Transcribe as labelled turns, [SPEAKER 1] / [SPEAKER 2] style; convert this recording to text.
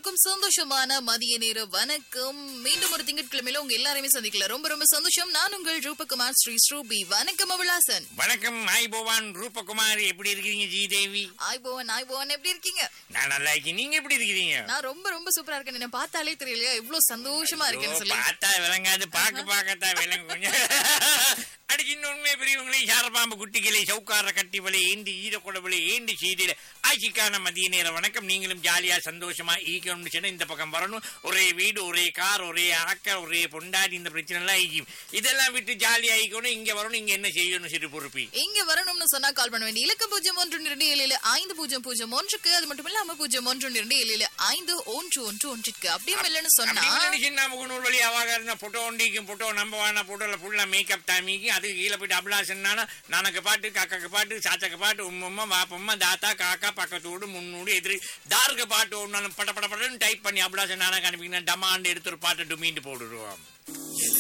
[SPEAKER 1] எல்லோருக்கும் சந்தோஷமான மதிய நேர வணக்கம் மீண்டும் ஒரு திங்கட்கிழமையில உங்க எல்லாரையுமே சந்திக்கல ரொம்ப ரொம்ப சந்தோஷம் நான் உங்கள் ரூபகுமார் ஸ்ரீ ஸ்ரூபி வணக்கம் அபிலாசன்
[SPEAKER 2] வணக்கம் ஆய் பவான் ரூபகுமார் எப்படி இருக்கீங்க ஜீதேவி
[SPEAKER 1] ஆய் போவன் ஆய் போவன் எப்படி இருக்கீங்க
[SPEAKER 2] நான் நல்லா இருக்கேன் நீங்க எப்படி இருக்கிறீங்க
[SPEAKER 1] நான் ரொம்ப ரொம்ப சூப்பரா இருக்கேன் என்ன பார்த்தாலே தெரியலையா இவ்வளவு சந்தோஷமா இருக்கேன்னு
[SPEAKER 2] ஐயோ,
[SPEAKER 1] சொல்லி
[SPEAKER 2] பார்த்தா விளங்காது பாக்க பாக்கத்தான் விளங்கு கொஞ்சம் அடிக்கின்ற உண்மை பெரியவங்களே சாரபாம்பு குட்டிகளை சவுக்கார கட்டி வலை ஏந்தி ஈரக்குடவலை ஏந்தி செய்திட ஆட்சிக்கான மதிய நேர வணக்கம் நீங்களும் ஜாலியா சந்தோஷமா ஈக்கணும்னு சொன்னா இந்த பக்கம் வரணும் ஒரே வீடு ஒரே கார் ஒரே ஆக்க ஒரே பொண்டாடி இந்த பிரச்சனை எல்லாம் ஈக்கும் இதெல்லாம் விட்டு ஜாலியா ஈக்கணும் இங்க வரணும் இங்க என்ன செய்யணும் சிறு பொறுப்பி
[SPEAKER 1] இங்க வரணும்னு சொன்னா கால் பண்ண வேண்டிய இலக்க பூஜ்ஜியம் ஒன்று இரண்டு ஏழில் ஐந்து பூஜ்ஜியம் பூஜ்ஜியம் ஒன்றுக்கு அது மட்டும் இல்லாம பூஜ்ஜியம் ஒன்று இரண்டு ஏழில் ஐந்து ஒன்று ஒன்று ஒன்றுக்கு அப்படியும் இல்லைன்னு சொன்னா
[SPEAKER 2] சின்ன முகநூல் வழி அவாக இருந்த போட்டோ ஒண்டிக்கும் போட்டோ நம்ப வான போட்டோல ஃபுல்லா மேக்கப் தாமிக்கு அது கீழே போயிட்டு அபிலாசன்னானா நானக்கு பாட்டு காக்காக்கு பாட்டு சாச்சக்கு பாட்டு உம்மம்மா வாப்பம்மா தாத்தா காக்கா பக்கத்தோடு முன்னோடு எதிரி தாருக்கு பாட்டு ஒன்னாலும் பட பட படன்னு டைப் பண்ணி அபிலாசன் நானா காணிப்பீங்கன்னா டமாண்டு எடுத்து ஒரு பாட்டு டுமீண்டு போட்டுருவோம்